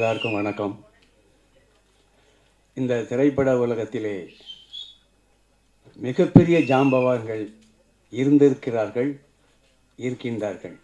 எல்லாருக்கும் வணக்கம் இந்த திரைப்பட உலகத்திலே மிகப்பெரிய ஜாம்பவான்கள் இருந்திருக்கிறார்கள் இருக்கின்றார்கள்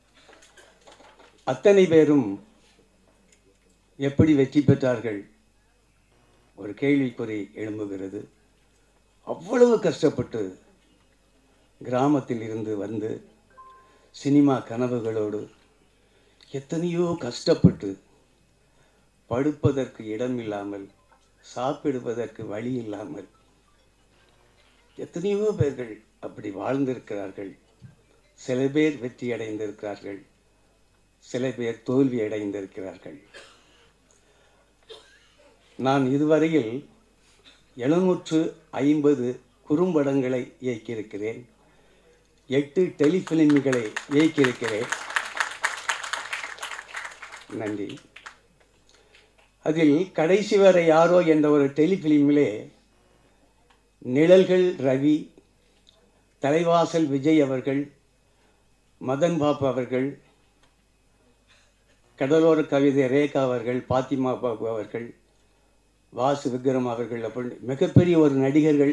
அத்தனை பேரும் எப்படி வெற்றி பெற்றார்கள் ஒரு கேள்விக்குறி எழும்புகிறது அவ்வளவு கஷ்டப்பட்டு கிராமத்தில் இருந்து வந்து சினிமா கனவுகளோடு எத்தனையோ கஷ்டப்பட்டு படுப்பதற்கு இடம் இல்லாமல் சாப்பிடுவதற்கு வழி இல்லாமல் எத்தனையோ பேர்கள் அப்படி வாழ்ந்திருக்கிறார்கள் சில பேர் வெற்றி அடைந்திருக்கிறார்கள் சில பேர் தோல்வி அடைந்திருக்கிறார்கள் நான் இதுவரையில் எழுநூற்று ஐம்பது குறும்படங்களை இயக்கியிருக்கிறேன் எட்டு டெலிஃபிலிம்களை இயக்கியிருக்கிறேன் நன்றி அதில் கடைசி வரை யாரோ என்ற ஒரு டெலிஃபிலிமிலே நிழல்கள் ரவி தலைவாசல் விஜய் அவர்கள் மதன் பாபு அவர்கள் கடலோர கவிதை ரேகா அவர்கள் பாத்திமா பாபு அவர்கள் வாசு விக்ரம் அவர்கள் அப்படி மிகப்பெரிய ஒரு நடிகர்கள்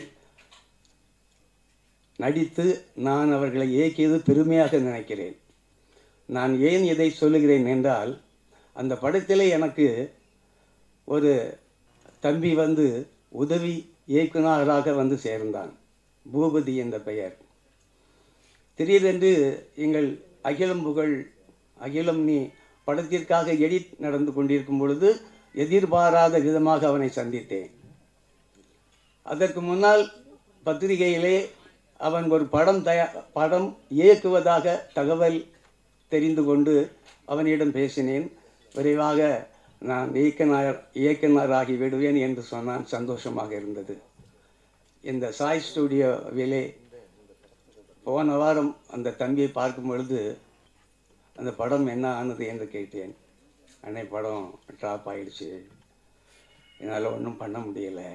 நடித்து நான் அவர்களை இயக்கியது பெருமையாக நினைக்கிறேன் நான் ஏன் இதை சொல்லுகிறேன் என்றால் அந்த படத்திலே எனக்கு ஒரு தம்பி வந்து உதவி இயக்குனராக வந்து சேர்ந்தான் பூபதி என்ற பெயர் திடீரென்று எங்கள் அகிலம் புகழ் அகிலம் நீ படத்திற்காக எடிட் நடந்து கொண்டிருக்கும் பொழுது எதிர்பாராத விதமாக அவனை சந்தித்தேன் அதற்கு முன்னால் பத்திரிகையிலே அவன் ஒரு படம் தயா படம் இயக்குவதாக தகவல் தெரிந்து கொண்டு அவனிடம் பேசினேன் விரைவாக நான் இயக்குனர் இயக்குனராகி விடுவேன் என்று சொன்னான் சந்தோஷமாக இருந்தது இந்த சாய் ஸ்டுடியோவிலே போன வாரம் அந்த தம்பியை பார்க்கும் பொழுது அந்த படம் என்ன ஆனது என்று கேட்டேன் அன்னை படம் ட்ராப் ஆயிடுச்சு என்னால் ஒன்றும் பண்ண முடியலை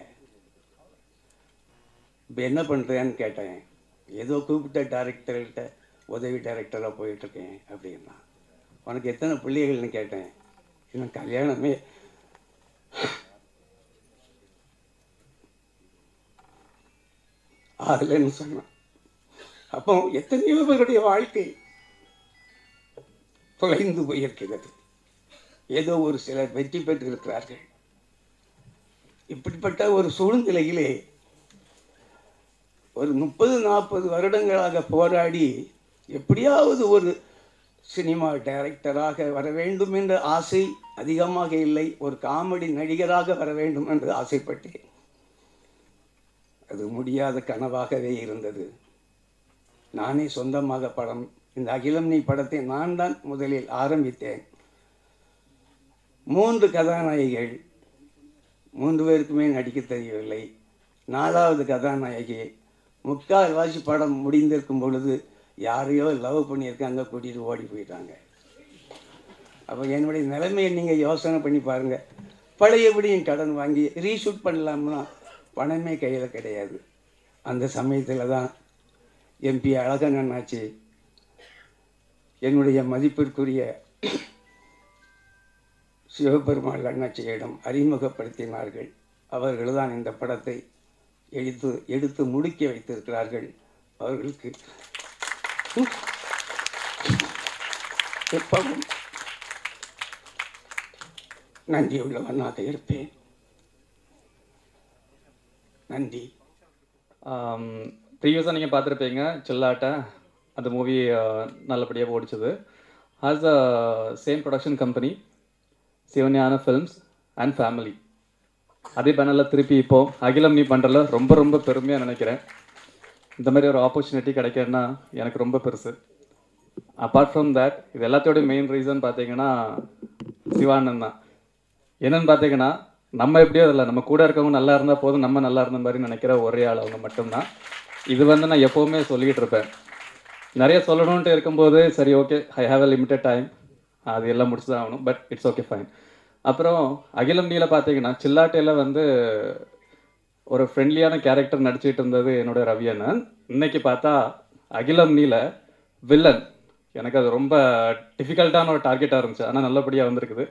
இப்போ என்ன பண்ணுறேன்னு கேட்டேன் ஏதோ கூப்பிட்ட டேரக்டர்கிட்ட உதவி டைரக்டராக போயிட்டுருக்கேன் அப்படின்னா உனக்கு எத்தனை பிள்ளைகள்னு கேட்டேன் இன்னும் கல்யாணமே ஆகலைன்னு சொன்னான் அப்போ எத்தனையோ பேருடைய வாழ்க்கை தொலைந்து போயிருக்கிறது ஏதோ ஒரு சிலர் வெற்றி பெற்றிருக்கிறார்கள் இப்படிப்பட்ட ஒரு சூழ்நிலையிலே ஒரு முப்பது நாற்பது வருடங்களாக போராடி எப்படியாவது ஒரு சினிமா டைரக்டராக வர வேண்டும் என்ற ஆசை அதிகமாக இல்லை ஒரு காமெடி நடிகராக வர வேண்டும் என்று ஆசைப்பட்டேன் அது முடியாத கனவாகவே இருந்தது நானே சொந்தமாக படம் இந்த அகிலம் நீ படத்தை நான் தான் முதலில் ஆரம்பித்தேன் மூன்று கதாநாயகிகள் மூன்று பேருக்குமே நடிக்க தெரியவில்லை நாலாவது கதாநாயகி முக்கால் வாசி படம் முடிந்திருக்கும் பொழுது யாரையோ லவ் பண்ணியிருக்காங்க கூட்டிகிட்டு ஓடி போயிட்டாங்க அப்போ என்னுடைய நிலைமையை நீங்கள் யோசனை பண்ணி பாருங்கள் பழையபடியும் கடன் வாங்கி ரீஷூட் பண்ணலாம்னா பணமே கையில் கிடையாது அந்த சமயத்தில் தான் எம்பி அழகன் அண்ணாச்சி என்னுடைய மதிப்பிற்குரிய சிவபெருமாள் அண்ணாச்சியிடம் அறிமுகப்படுத்தினார்கள் அவர்கள் தான் இந்த படத்தை எடுத்து எடுத்து முடுக்கி வைத்திருக்கிறார்கள் அவர்களுக்கு எப்பவும் நன்றியுள்ளவனாக இருப்பேன் நன்றி ப்ரீவியஸாக நீங்கள் பார்த்துருப்பீங்க சில்லாட்டை அந்த மூவி நல்லபடியாக ஓடிச்சது as a same production company Sivagnana films and family அதே பேனலில் திருப்பி இப்போது அகிலம் நீ பண்ணுறல ரொம்ப ரொம்ப பெருமையாக நினைக்கிறேன் இந்த மாதிரி ஒரு ஆப்பர்ச்சுனிட்டி கிடைக்கிறதுனா எனக்கு ரொம்ப பெருசு அப்பார்ட் ஃப்ரம் தேட் இது எல்லாத்தோட மெயின் ரீசன் பார்த்தீங்கன்னா சிவானந்த் தான் என்னன்னு பார்த்தீங்கன்னா நம்ம எப்படியோ இல்லை நம்ம கூட இருக்கவங்க நல்லா இருந்தால் போதும் நம்ம நல்லா இருந்த மாதிரி நினைக்கிற ஒரே ஆள் அவங்க மட்டும்தான் இது வந்து நான் எப்போவுமே சொல்லிக்கிட்டு இருப்பேன் நிறைய சொல்லணுன்ட்டு இருக்கும்போது சரி okay I have a limited time அது எல்லாம் முடிச்சு தான் ஆகணும் பட் இட்ஸ் ஓகே ஃபைன் அப்புறம் அகிலம் நீல பார்த்தீங்கன்னா சில்லாட்டையில் வந்து ஒரு ஃப்ரெண்ட்லியான கேரக்டர் நடிச்சிட்டு இருந்தது என்னோட ரவி அண்ணன் இன்னைக்கு பார்த்தா அகிலம் நீல வில்லன் எனக்கு அது ரொம்ப டிஃபிகல்ட்டான ஒரு டார்கெட்டாக இருந்துச்சு ஆனால் நல்லபடியாக வந்திருக்குது ஸோ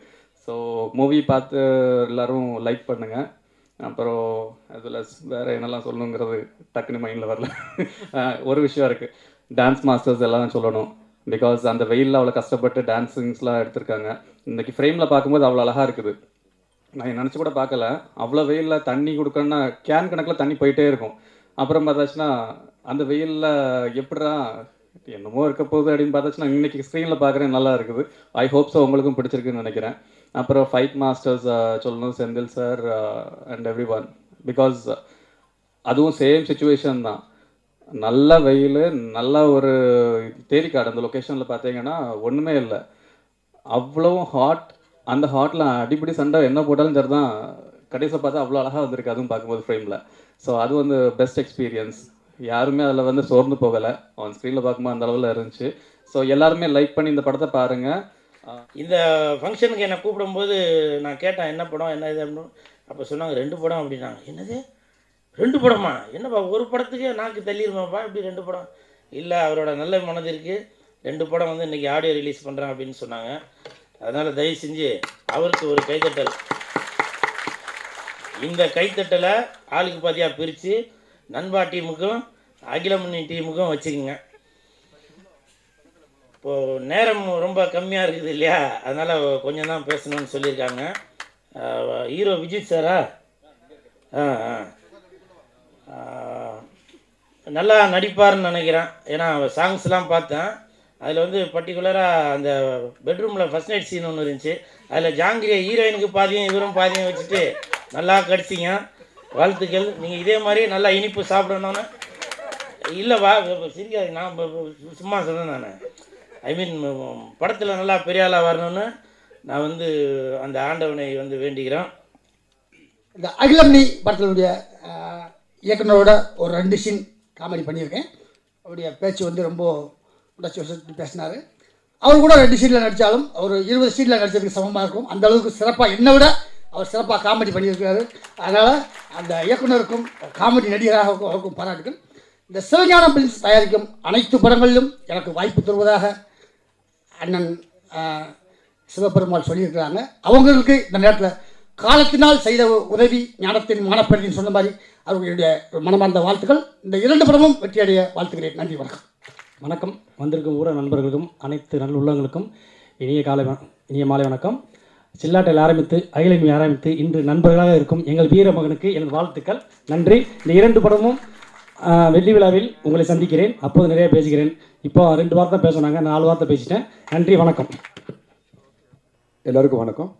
ஸோ மூவி பார்த்து எல்லாரும் லைக் பண்ணுங்கள் அப்புறம் அதில் வேறு என்னெல்லாம் சொல்லணுங்கிறது டக்குன்னு மைண்டில் வரல அஹ் ஒரு விஷயம் இருக்குது டான்ஸ் மாஸ்டர்ஸ் எல்லாம் சொல்லணும் பிகாஸ் அந்த வெயிலில் அவ்வளோ கஷ்டப்பட்டு டான்ஸிங்ஸ்லாம் எடுத்திருக்காங்க இன்னைக்கு ஃப்ரேமில் பார்க்கும்போது அவ்வளோ அழகாக இருக்குது நான் நினச்சி கூட பார்க்கல அவ்வளோ வெயிலில் தண்ணி கொடுக்கணும்னா கேன் கணக்கில் தண்ணி போயிட்டே இருக்கும் அப்புறம் பார்த்தாச்சுன்னா அந்த வெயிலில் எப்படிடா என்னமோ இருக்க போகுது அப்படின்னு பார்த்தாச்சுன்னா இன்னைக்கு ஸ்க்ரீனில் பார்க்குறேன் நல்லா இருக்குது ஐ ஹோப் ஸோ உங்களுக்கும் பிடிச்சிருக்குன்னு நினைக்கிறேன் அப்புறம் ஃபைட் மாஸ்டர்ஸ் சொல்லணும் Senthil sir and everyone because அதுவும் சேம் சுச்சுவேஷன் தான் நல்ல வெயில் நல்ல ஒரு தேரிக்காடு அந்த லொக்கேஷனில் பார்த்தீங்கன்னா ஒன்றுமே இல்லை அவ்வளவும் ஹாட் அந்த ஹாட்டில் அடிப்படி சண்டை என்ன போட்டாலும் சரி தான் கடைசியில் பார்த்தா அவ்வளோ அழகாக வந்திருக்கு அதுவும் பார்க்கும்போது ஃப்ரேமில் ஸோ அது வந்து பெஸ்ட் எக்ஸ்பீரியன்ஸ் யாருமே அதில் வந்து சோர்ந்து போகலை ஆன் ஸ்க்ரீனில் பார்க்கும்போது அந்த அளவில் இருந்துச்சு ஸோ எல்லாருமே லைக் பண்ணி இந்த படத்தை பாருங்கள் இந்த ஃபங்க்ஷனுக்கு என்னை கூப்பிடும்போது நான் கேட்டேன் என்ன படம் என்ன இது அப்படின்னு அப்போ சொன்னாங்க ரெண்டு படம் அப்படின்னாங்க என்னது ரெண்டு படமா என்னப்பா ஒரு படத்துக்கே நாக்கு தள்ளிடுமாப்பா இப்படி ரெண்டு படம் இல்லை அவரோட நல்ல மனதிற்கு ரெண்டு படம் வந்து இன்றைக்கி ஆடியோ ரிலீஸ் பண்ணுறேன் அப்படின்னு சொன்னாங்க அதனால் தயவு செஞ்சு அவருக்கு ஒரு கைத்தட்டல் இந்த கைத்தட்டலை ஆளுக்கு பாதியாக பிரித்து நண்பா டீமுக்கும் அகிலமணி டீமுக்கும் வச்சுக்கோங்க இப்போது நேரம் ரொம்ப கம்மியாக இருக்குது இல்லையா அதனால் கொஞ்சம் தான் பேசணும்னு சொல்லியிருக்காங்க அஹ் ஹீரோ விஜய் சாரா ஆ ஆ ஆஹ் நல்லா நடிப்பார்னு நினைக்கிறேன் ஏன்னா சாங்ஸ்லாம் பார்த்தேன் அதில் வந்து பர்டிகுலராக அந்த பெட்ரூமில் ஃபஸ்ட் நைட் சீன் ஒன்று இருந்துச்சு அதில் ஜாங்கிரிய ஹீரோயினுக்கு பாதியும் இவரும் பாதியும் வச்சுட்டு நல்லா கடிச்சிங்க வாழ்த்துக்கள் நீங்கள் இதே மாதிரி நல்லா இனிப்பு சாப்பிடணும்னு இல்லைவா சிரிக்காது நான் இப்ப- இப்ப சும்மா சொன்னேன் நான் ஐ மீன் படத்தில் நல்லா பெரிய ஆளாக வரணும்னு நான் வந்து அந்த ஆண்டவனை வந்து வேண்டிக்கிறேன் இந்த அகிலம்னி படத்தினுடைய ஆஹ், இயக்குனரோட ஒரு ரெண்டு சீன் காமெடி பண்ணியிருக்கேன் அவருடைய பேச்சு வந்து ரொம்ப உணர்ச்சி வசப்பட்டு பேசினார் அவர் கூட ரெண்டு சீனில் நடித்தாலும் ஒரு இருபது சீனில் நடிச்சதுக்கு சமமாக இருக்கும் அந்த அளவுக்கு சிறப்பாக என்னை விட அவர் சிறப்பாக காமெடி பண்ணியிருக்கிறாரு அதனால் அந்த இயக்குனருக்கும் காமெடி நடிகராக அவருக்கும் பாராட்டுகள் இந்த சிவஞானம் பிலிம்ஸ் தயாரிக்கும் அனைத்து படங்களிலும் எனக்கு வாய்ப்பு தருவதாக அண்ணன் ஆஹ், சிவபெருமாள் சொல்லியிருக்கிறாங்க அவங்களுக்கு இந்த நேரத்தில் காலத்தினால் செய்த உதவி ஞானத்தின் மானப்பெருதின்னு சொன்ன மாதிரி அவர்களுடைய மனமார்ந்த வாழ்த்துக்கள் இந்த இரண்டு படமும் வெற்றியடைய வாழ்த்துக்கிறேன் நன்றி வணக்கம் வணக்கம் வந்திருக்கும் ஊர நண்பர்களுக்கும் அனைத்து நல்லுள்ளங்களுக்கும் இனிய காலை வ- இனிய மாலை வணக்கம் சில்லாட்டில் ஆரம்பித்து அகிலமி ஆரம்பித்து இன்று நண்பர்களாக இருக்கும் எங்கள் வீர மகனுக்கு எனது வாழ்த்துக்கள் நன்றி இந்த இரண்டு படமும் ஆ, வெள்ளி விழாவில் உங்களை சந்திக்கிறேன் அப்போது நிறைய பேசுகிறேன் இப்போ ரெண்டு வார்த்தை பேசினாங்க நாலு வார்த்தை பேசிட்டேன் நன்றி வணக்கம் எல்லாருக்கும் வணக்கம்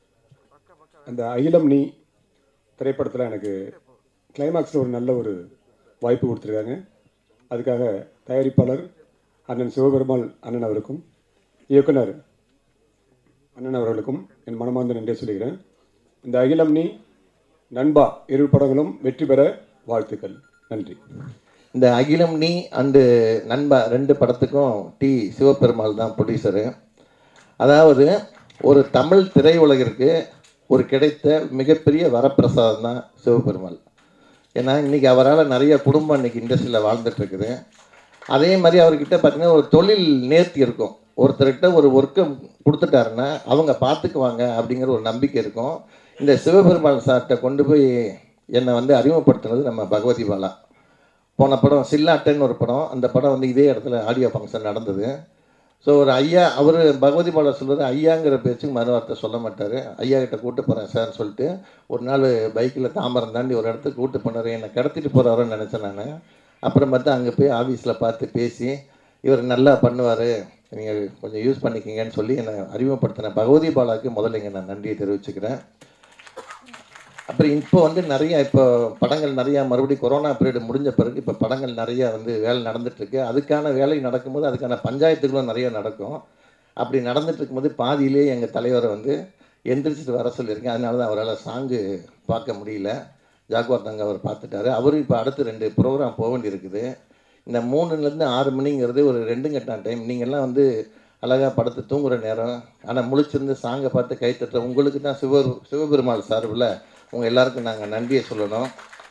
அந்த அகிலம் நீ திரைப்படத்தில் எனக்கு கிளைமாக்ஸில் ஒரு நல்ல ஒரு வாய்ப்பு கொடுத்துருக்காங்க அதுக்காக தயாரிப்பாளர் அண்ணன் சிவபெருமாள் அண்ணன் அவருக்கும் இயக்குனர் அண்ணன் அவர்களுக்கும் என் மனமார்ந்த நன்றியை சொல்லுகிறேன் இந்த அகிலம் நீ நண்பா இரு படங்களும் வெற்றி பெற வாழ்த்துக்கள் நன்றி இந்த அகிலம் நீ அண்டு நண்பா ரெண்டு படத்துக்கும் டி சிவபெருமாள் தான் ப்ரொடியூசரு அதாவது ஒரு தமிழ் திரையுலகிற்கு ஒரு கிடைத்த மிகப்பெரிய வரப்பிரசாதம் தான் சிவபெருமாள் ஏன்னா இன்றைக்கி அவரால் நிறைய குடும்பம் இன்றைக்கி இண்டஸ்ட்ரியில் வாழ்ந்துட்டு இருக்குது அதே மாதிரி அவர்கிட்ட பார்த்தீங்கன்னா ஒரு தொழில் நேர்த்தி இருக்கும் ஒருத்தர்கிட்ட ஒரு ஒர்க்கை கொடுத்துட்டாருன்னா அவங்க பார்த்துக்குவாங்க அப்படிங்கிற ஒரு நம்பிக்கை இருக்கும் இந்த சிவபெருமாள் சார்கிட்ட கொண்டு போய் என்னை வந்து அறிமுகப்படுத்துனது நம்ம பகவதி பாலா போன படம் சில்லாட்டைன்னு ஒரு படம் அந்த படம் வந்து இதே இடத்துல ஆடியோ ஃபங்க்ஷன் நடந்தது ஸோ ஒரு ஐயா அவர் பகவதி பாலா சொல்கிறது ஐயாங்கிற பேச்சுக்கு மறு வார்த்தை சொல்ல மாட்டார் ஐயா கிட்ட கூட்டு போகிறேன் சார்னு சொல்லிட்டு ஒரு நாள் பைக்கில் தாம்பரம் தாண்டி ஒரு இடத்துக்கு கூட்டு போனார் என்னை கடத்திட்டு போகிறாரோன்னு நினச்சேன் நான் அப்புறம் பார்த்தா அங்கே போய் ஆஃபீஸில் பார்த்து பேசி இவர் நல்லா பண்ணுவார் நீங்கள் கொஞ்சம் யூஸ் பண்ணிக்கிங்கன்னு சொல்லி என்னை அறிமுகப்படுத்தின பகவதி பாலாவுக்கு முதல்ல இங்கே நான் நன்றியை தெரிவிச்சுக்கிறேன் அப்புறம் இப்போ வந்து நிறைய இப்போ படங்கள் நிறையா மறுபடியும் கொரோனா பீரியட் முடிஞ்ச பிறகு இப்போ படங்கள் நிறையா வந்து வேலை நடந்துட்டுருக்கு அதுக்கான வேலை நடக்கும்போது அதுக்கான பஞ்சாயத்துகளும் நிறைய நடக்கும் அப்படி நடந்துட்டு இருக்கும்போது பாதியிலே எங்கள் தலைவரை வந்து எந்திரிச்சிட்டு வர சொல்லியிருக்கேன் அதனால தான் அவரால் சாங்கு பார்க்க முடியல ஜாக்குவார் தங்க அவர் பார்த்துட்டாரு அவரும் இப்போ அடுத்து ரெண்டு ப்ரோக்ராம் போக வேண்டியிருக்குது இந்த மூணுலேருந்து ஆறு மணிங்கிறது ஒரு ரெண்டு கட்டான டைம் நீங்கள்லாம் வந்து அழகாக படுத்து தூங்குற நேரம் ஆனால் முழிச்சிருந்து சாங்கை பார்த்து கை தட்டுற உங்களுக்கு தான் சிவ சிவபெருமாள் சார்பில் உங்கள் எல்லாருக்கும் நாங்கள் நன்றியை சொல்லணும்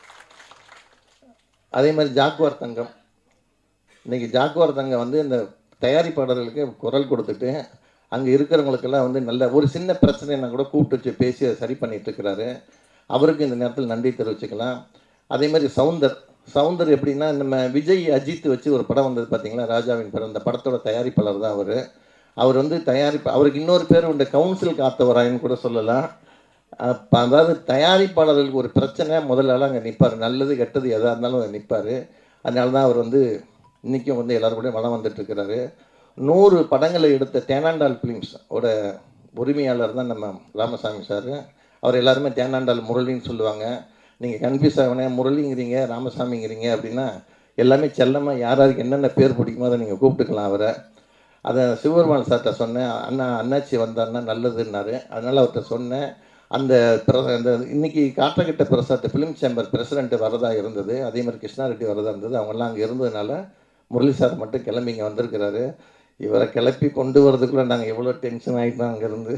அதே மாதிரி ஜாக்குவார் தங்கம் இன்னைக்கு ஜாக்குவார் தங்கம் வந்து இந்த தயாரிப்பாளர்களுக்கு குரல் கொடுத்துட்டு அங்கே இருக்கிறவங்களுக்கெல்லாம் வந்து நல்ல ஒரு சின்ன பிரச்சனைனா கூட கூப்பிட்டு வச்சு பேசி அதை சரி பண்ணிட்டு இருக்கிறாரு அவருக்கு இந்த நேரத்தில் நன்றி தெரிவிச்சுக்கலாம் அதே மாதிரி சவுந்தர் சவுந்தர் எப்படின்னா நம்ம விஜய் அஜித் வச்சு ஒரு படம் வந்தது பார்த்தீங்களா ராஜாவின் படம் அந்த படத்தோட தயாரிப்பாளர் தான் அவர் அவர் வந்து தயாரிப்பு அவருக்கு இன்னொரு பேர் உண்டு கவுன்சில் காத்தவராயன்னு கூட சொல்லலாம் அப்ப அதாவது தயாரிப்பாளர்களுக்கு ஒரு பிரச்சனை முதல்ல அங்கே நிற்பார் நல்லது கெட்டது எதாக இருந்தாலும் நிற்பார் அதனால தான் அவர் வந்து இன்றைக்கும் வந்து எல்லாரும் கூட வளம் வந்துட்டு இருக்கிறாரு நூறு படங்களை எடுத்த தேனாண்டால் ஃபிலிம்ஸ் ஓட உரிமையாளர் தான் நம்ம ராமசாமி சார் அவர் எல்லாருமே தேனாண்டால் முரளின்னு சொல்லுவாங்க நீங்கள் கன்ஃபியூஸ் ஆகணே முரளிங்கிறீங்க ராமசாமிங்கிறீங்க அப்படின்னா எல்லாமே செல்லமாக யார் யாருக்கு என்னென்ன பேர் பிடிக்குமோ அதை நீங்கள் கூப்பிட்டுக்கலாம் அவரை அதை சிவபெருமான் சார்கிட்ட சொன்னேன் அண்ணா அண்ணாச்சி வந்தாருன்னா நல்லதுன்னாரு அதனால் அவர்கிட்ட சொன்னேன் அந்த பிர அந்த இன்னைக்கு காற்றகட்ட பிரசாத் ஃபிலிம் சேம்பர் பிரசிடென்ட் வரதா இருந்தது அதே மாதிரி கிருஷ்ணாரெட்டி வரதா இருந்தது அவங்கெல்லாம் அங்கே இருந்ததுனால முரளி சார் மட்டும் கிளம்பி இங்கே வந்திருக்கிறாரு இவரை கிளப்பி கொண்டு வரதுக்குள்ளே நாங்கள் எவ்வளோ டென்ஷன் ஆகிட்டோம் அங்கேருந்து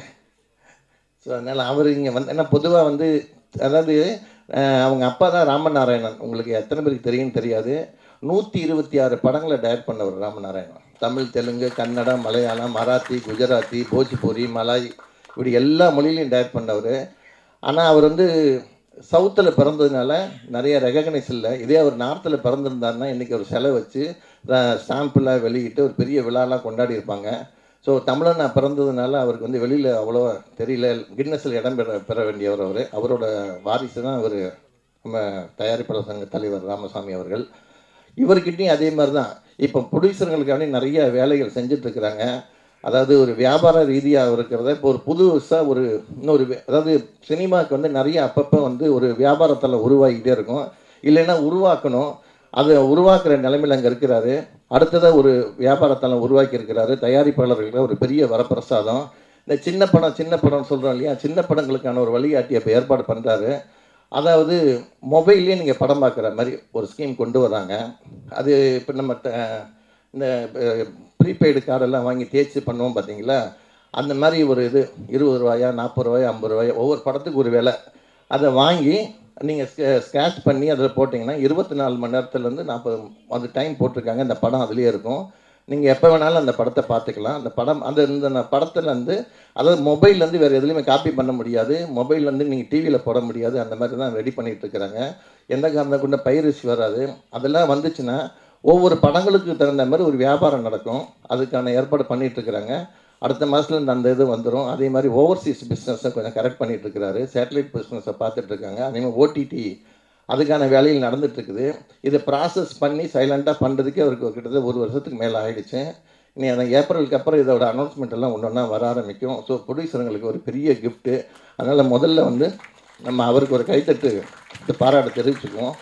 ஸோ அதனால் அவர் இங்கே வந்து ஏன்னா பொதுவாக வந்து அதாவது அஹ், அவங்க அப்பா தான் ராமநாராயணன் உங்களுக்கு எத்தனை பேருக்கு தெரியும்னு தெரியாது நூற்றி இருபத்தி ஆறு படங்களை டைரக்ட் பண்ணவர் ராமநாராயணன் தமிழ் தெலுங்கு கன்னடம் மலையாளம் மராத்தி குஜராத்தி போஜ்பூரி மலாய் இப்படி எல்லா மொழியிலையும் டைரக்ட் பண்ணவர் ஆனால் அவர் வந்து சவுத்தில் பிறந்ததுனால நிறைய ரெகக்னைஸ் இல்லை இதே அவர் நார்த்தில் பிறந்திருந்தாருன்னா இன்றைக்கி ஒரு செலை வச்சு ஸ்டாம்பெல்லாம் வெளியிட்டு ஒரு பெரிய விழாலாம் கொண்டாடி இருப்பாங்க ஸோ தமிழனா பிறந்ததுனால அவருக்கு வந்து வெளியில் அவ்வளோவா தெரியல கின்னஸில் இடம் பெற பெற வேண்டியவர் அவர் அவரோட வாரிசு தான் அவர் நம்ம தயாரிப்பாளர் சங்க தலைவர் ராமசாமி அவர்கள் இவர்கிட்டையும் அதே மாதிரி தான் இப்போ ப்ரொடியூசர்களுக்காண்டி நிறைய வேலைகள் செஞ்சுட்டு இருக்கிறாங்க அதாவது ஒரு வியாபார ரீதியாக இருக்கிறத இப்போ ஒரு புதுசாக ஒரு இன்னொரு வே- அதாவது சினிமாவுக்கு வந்து நிறைய அப்பப்போ வந்து ஒரு வியாபாரத்தில் உருவாகிக்கிட்டே இருக்கும் இல்லைன்னா உருவாக்கணும் அதை உருவாக்குற நிலைமையில் அங்கே இருக்கிறாரு அடுத்ததாக ஒரு வியாபாரத்தலம் உருவாக்கி இருக்கிறாரு தயாரிப்பாளர்களுக்கு ஒரு பெரிய வரப்பிரசாதம் இந்த சின்ன படம் சின்ன படம் சொல்கிறோம் இல்லையா சின்ன படங்களுக்கான ஒரு வழிகாட்டி இப்போ ஏற்பாடு பண்ணுறாரு அதாவது மொபைல்லே நீங்கள் படம் பார்க்குற மாதிரி ஒரு ஸ்கீம் கொண்டு வராங்க அது இப்போ நம்ம ட- இந்த ப்ரீபெய்டு கார்டெல்லாம் வாங்கி தேய்ச்சி பண்ணுவோம் பார்த்தீங்களா அந்த மாதிரி ஒரு இது இருபது ரூபாயா நாற்பது ரூபாயா ஐம்பது ரூபாயா ஒவ்வொரு படத்துக்கு ஒரு விலை அதை வாங்கி நீங்கள் ஸ்கேட்ச் பண்ணி அதில் போட்டிங்கன்னா இருபத்தி நாலு மணி நேரத்துலேருந்து நாற்பது அந்த டைம் போட்டிருக்காங்க இந்த படம் அதுலேயே இருக்கும் நீங்கள் எப்போ வேணாலும் அந்த படத்தை பார்த்துக்கலாம் அந்த படம் அந்த இந்த படத்தில் வந்து அதாவது மொபைல்லேருந்து வேறு எதுலையுமே காப்பி பண்ண முடியாது மொபைல்லேருந்து நீங்கள் டிவியில் போட முடியாது அந்த மாதிரி தான் ரெடி பண்ணிட்டு இருக்கிறாங்க எந்த காரணம் கொண்ட பைரசி வராது அதெல்லாம் வந்துச்சுன்னா ஒவ்வொரு படங்களுக்கு தகுந்த மாதிரி ஒரு வியாபாரம் நடக்கும் அதுக்கான ஏற்பாடு பண்ணிட்டு இருக்கிறாங்க அடுத்த மாதத்துல இந்த அந்த இது வந்துடும் அதே மாதிரி ஓவர்சீஸ் பிஸ்னஸை கொஞ்சம் கரெக்ட் பண்ணிட்டு இருக்கிறாரு சேட்டலைட் பிஸ்னஸை பார்த்துட்டு இருக்காங்க அதே மாதிரி ஓடிடி அதுக்கான வேலையில் நடந்துட்டு இருக்குது இதை ப்ராசஸ் பண்ணி சைலண்ட்டாக பண்ணுறதுக்கே அவருக்கு கிட்டத்தட்ட ஒரு வருஷத்துக்கு மேலே ஆயிடுச்சு இனி அந்த ஏப்ரலுக்கு அப்புறம் இதோட அனௌன்ஸ்மெண்ட் எல்லாம் ஒன்று ஒன்றா வர ஆரம்பிக்கும் ஸோ ப்ரொடியூசருங்களுக்கு ஒரு பெரிய கிஃப்ட்டு அதனால் முதல்ல வந்து நம்ம அவருக்கு ஒரு கைத்தட்டு இந்த பாராட்ட தெரிவிச்சுக்குவோம்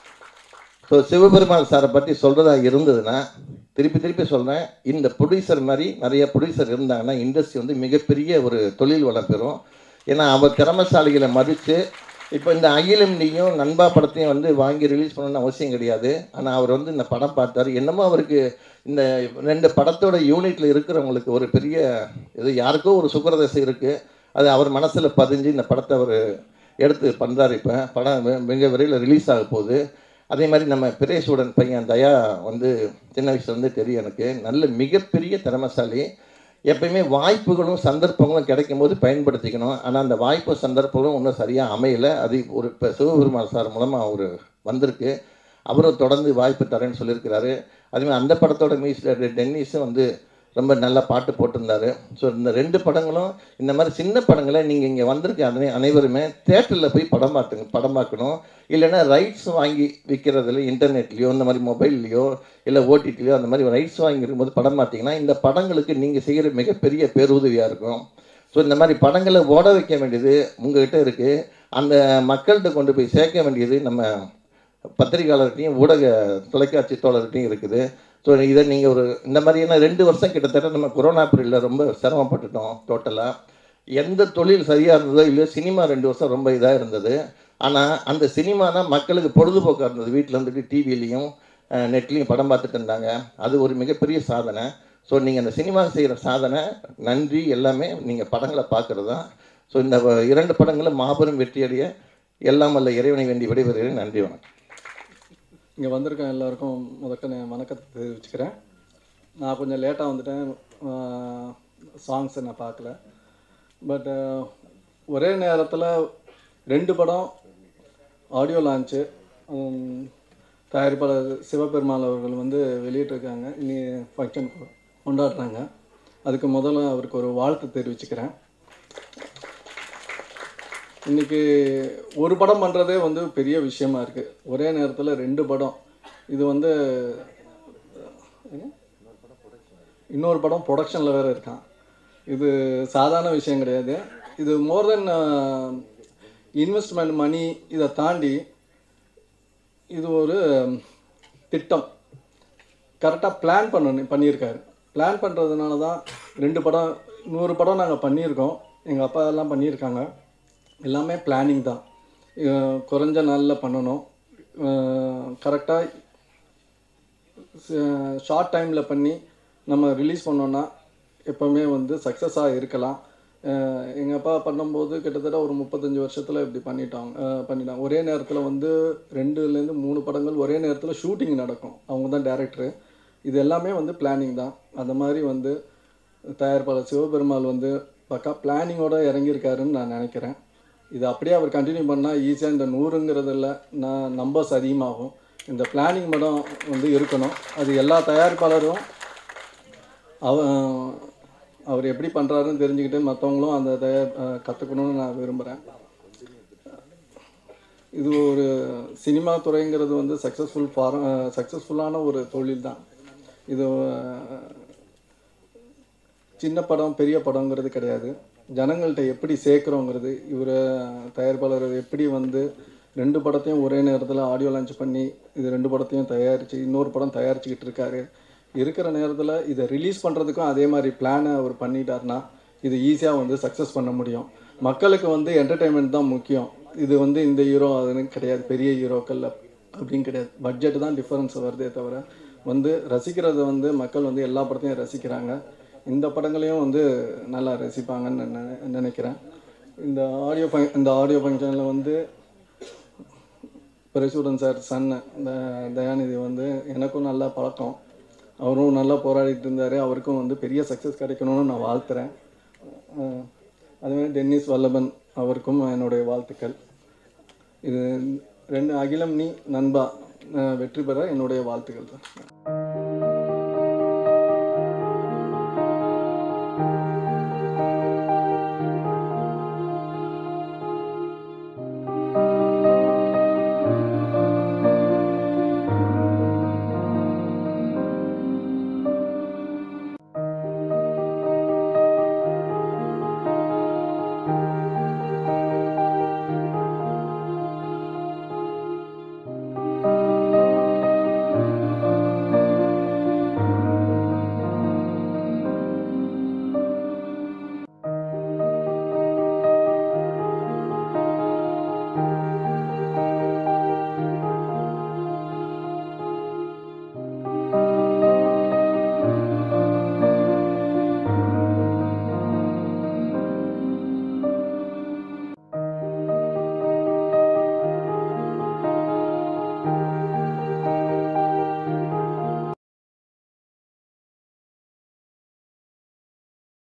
ஸோ சிவபெருமான் சாரை பற்றி சொல்கிறதா இருந்ததுன்னா திருப்பி திருப்பி சொல்கிறேன் இந்த ப்ரொடியூசர் மாதிரி நிறைய ப்ரொடியூசர் இருந்தாங்கன்னா இண்டஸ்ட்ரி வந்து மிகப்பெரிய ஒரு தொழில் வளம் பெறும் ஏன்னா அவர் திறமசாலிகளை மதித்து இப்போ இந்த அகிலம் நீயும் நண்பா படத்தையும் வந்து வாங்கி ரிலீஸ் பண்ணணும்னு அவசியம் கிடையாது ஆனால் அவர் வந்து இந்த படம் பார்த்தாரு என்னமோ அவருக்கு இந்த ரெண்டு படத்தோட யூனிட்டில் இருக்கிறவங்களுக்கு ஒரு பெரிய இது யாருக்கோ ஒரு சுக்கரதசை இருக்குது அது அவர் மனசில் பதிஞ்சு இந்த படத்தை அவர் எடுத்து பண்ணுறாரு இப்போ படம் மிக- மிக விரைவில் ரிலீஸ் ஆக போகுது அதே மாதிரி நம்ம பிரேஷுடன் பையன் தயா வந்து சின்ன வயசுலேருந்து தெரியும் எனக்கு நல்ல மிகப்பெரிய திறமசாலி எப்பயுமே வாய்ப்புகளும் சந்தர்ப்பங்களும் கிடைக்கும் போது பயன்படுத்திக்கணும் ஆனால் அந்த வாய்ப்பு சந்தர்ப்பங்களும் இன்னும் சரியாக அமையலை அது ஒரு இப்போ சிவபெருமான் சார் மூலமாக ஒரு வந்திருக்கு அவரும் தொடர்ந்து வாய்ப்பு தரேன்னு சொல்லியிருக்கிறாரு அதேமாதிரி அந்த படத்தோட மியூசிக் டென்னிஸும் வந்து ரொம்ப நல்லா பாட்டு போட்டிருந்தாரு ஸோ இந்த ரெண்டு படங்களும் இந்த மாதிரி சின்ன படங்களை நீங்கள் இங்கே வந்திருக்க அனை அனைவருமே தேட்டரில் போய் படம் பார்த்துங்க படம் பார்க்கணும் இல்லைன்னா ரைட்ஸ் வாங்கி விற்கிறதுல இன்டர்நெட்லேயோ இந்த மாதிரி மொபைல்லையோ இல்லை ஓடிடிலையோ அந்த மாதிரி ரைட்ஸ் வாங்கி இருக்கும்போது படம் பார்த்தீங்கன்னா இந்த படங்களுக்கு நீங்கள் செய்கிற மிகப்பெரிய பேருதவியாக இருக்கும் ஸோ இந்த மாதிரி படங்களை ஓட வைக்க வேண்டியது உங்ககிட்ட இருக்குது அந்த மக்கள்கிட்ட கொண்டு போய் சேர்க்க வேண்டியது நம்ம பத்திரிகையாளர்கிட்டையும் ஊடக தொலைக்காட்சி தோழர்கிட்டையும் இருக்குது ஸோ இதை நீங்கள் ஒரு இந்த மாதிரியான ரெண்டு வருஷம் கிட்டத்தட்ட நம்ம கொரோனா பீரியடில் ரொம்ப சிரமப்பட்டுட்டோம் டோட்டலாக எந்த தொழில் சரியாக இருந்ததோ இல்லையோ சினிமா ரெண்டு வருஷம் ரொம்ப இதாக இருந்தது ஆனால் அந்த சினிமா தான் மக்களுக்கு பொழுதுபோக்காக இருந்தது வீட்டில் இருந்துட்டு டிவிலையும் நெட்லேயும் படம் பார்த்துட்டு இருந்தாங்க அது ஒரு மிகப்பெரிய சாதனை ஸோ நீங்கள் அந்த சினிமா செய்கிற சாதனை நன்றி எல்லாமே நீங்கள் படங்களை பார்க்குறது தான் ஸோ இந்த வ- இரண்டு படங்களும் மாபெரும் வெற்றியடைய எல்லாம் வல்ல இறைவனை வேண்டி விடைபெறுகிறேன் நன்றி வணக்கம் இங்கே வந்திருக்க எல்லாருக்கும் முதல்ல நான் வணக்கத்தை தெரிவிச்சுக்கிறேன் நான் கொஞ்சம் லேட்டாக வந்துட்டேன் ஆஹ் சாங்ஸை நான் பார்க்கல பட் ஒரே நேரத்தில் ரெண்டு படம் ஆடியோ லான்ச்சு தயாரிப்பாளர் சிவபெருமாள் அவர்கள் வந்து வெளியிட்டிருக்காங்க இனி ஃபங்க்ஷன் கொண்டாடுறாங்க அதுக்கு முதல்ல அவருக்கு ஒரு வாழ்த்து தெரிவிச்சுக்கிறேன் இன்னைக்கு ஒரு படம் பண்ணுறதே வந்து பெரிய விஷயமா இருக்குது ஒரே நேரத்தில் ரெண்டு படம் இது வந்து என்ன? இன்னொரு படம் ப்ரொடக்ஷனில் வேறு இருக்கான் இது சாதாரண விஷயம் கிடையாது இது மோர் தென் இன்வெஸ்ட்மெண்ட் மணி இதை தாண்டி இது ஒரு திட்டம் கரெக்டாக பிளான் பண்ண பண்ணியிருக்காரு பிளான் பண்ணுறதுனால தான் ரெண்டு படம் நூறு படம் நாங்கள் பண்ணியிருக்கோம் எங்கள் அப்பா எல்லாம் பண்ணியிருக்காங்க எல்லாமே பிளானிங் தான் அஹ் குறைஞ்ச நாளில் பண்ணணும் கரெக்டாக ஷார்ட் டைமில் பண்ணி நம்ம ரிலீஸ் பண்ணோன்னா எப்போவுமே வந்து சக்ஸஸாக இருக்கலாம் எங்கள் அப்பா பண்ணும்போது கிட்டத்தட்ட ஒரு முப்பத்தஞ்சு வருஷத்தில் இப்படி பண்ணிட்டாங்க அஹ் பண்ணிட்டாங்க ஒரே நேரத்தில் வந்து ரெண்டுலேருந்து மூணு படங்கள் ஒரே நேரத்தில் ஷூட்டிங் நடக்கும் அவங்க தான் டேரக்டரு இது எல்லாமே வந்து பிளானிங் தான் அந்த மாதிரி வந்து தயாரிப்பாளர் சிவபெருமாள் வந்து பக்கா பிளானிங்கோட இறங்கியிருக்காருன்னு நான் நினைக்கிறேன் இது அப்படியே அவர் கண்டினியூ பண்ணால் ஈஸியாக இந்த நூறுங்கிறதுல நான் நம்பர்ஸ் அதிகமாகும் இந்த பிளானிங் மட்டும் வந்து இருக்கணும் அது எல்லா தயாரிப்பாளரும் அவ அவர் எப்படி பண்ணுறாருன்னு தெரிஞ்சுக்கிட்டு மற்றவங்களும் அந்த தயார் கற்றுக்கணும்னு நான் விரும்புகிறேன் இது ஒரு சினிமா துறைங்கிறது வந்து சக்ஸஸ்ஃபுல் ஃபார சக்ஸஸ்ஃபுல்லான ஒரு தொழில் தான் இது அஹ், சின்ன படம் பெரிய படங்கிறது கிடையாது ஜனங்கள்கிட்ட எப்படி சேர்க்குறோங்கிறது இவர் தயாரிப்பாளர் எப்படி வந்து ரெண்டு படத்தையும் ஒரே நேரத்தில் ஆடியோ லான்ச் பண்ணி இது ரெண்டு படத்தையும் தயாரித்து இன்னொரு படம் தயாரிச்சுக்கிட்டு இருக்காரு இருக்கிற நேரத்தில் இதை ரிலீஸ் பண்ணுறதுக்கும் அதே மாதிரி பிளானை அவர் பண்ணிட்டாருன்னா இது ஈஸியாக வந்து சக்ஸஸ் பண்ண முடியும் மக்களுக்கு வந்து என்டர்டெயின்மெண்ட் தான் முக்கியம் இது வந்து இந்த ஹீரோ அதுன்னு கிடையாது பெரிய ஹீரோக்கள் அப்படின்னு கிடையாது பட்ஜெட் தான் டிஃபரன்ஸ் வருதே தவிர வந்து ரசிக்கிறது வந்து மக்கள் வந்து எல்லா படத்தையும் ரசிக்கிறாங்க இந்த படங்களையும் வந்து நல்லா ரசிப்பாங்கன்னு நான் நினை- நினைக்கிறேன் இந்த ஆடியோ ஃபங் இந்த ஆடியோ ஃபங்க்ஷனில் வந்து பிரசூடன் சார் சன் இந்த தயாநிதி வந்து எனக்கும் நல்லா பழக்கம் அவரும் நல்லா போராடிட்டு இருந்தார் அவருக்கும் வந்து பெரிய சக்ஸஸ் கிடைக்கணும்னு நான் வாழ்த்துறேன் அஹ் அதுமாதிரி டென்னிஸ் வல்லபன் அவருக்கும் என்னுடைய வாழ்த்துக்கள் இது ரெண்டு அகிலம் நீ நண்பா அஹ் வெற்றி பெற என்னுடைய வாழ்த்துக்கள் தான்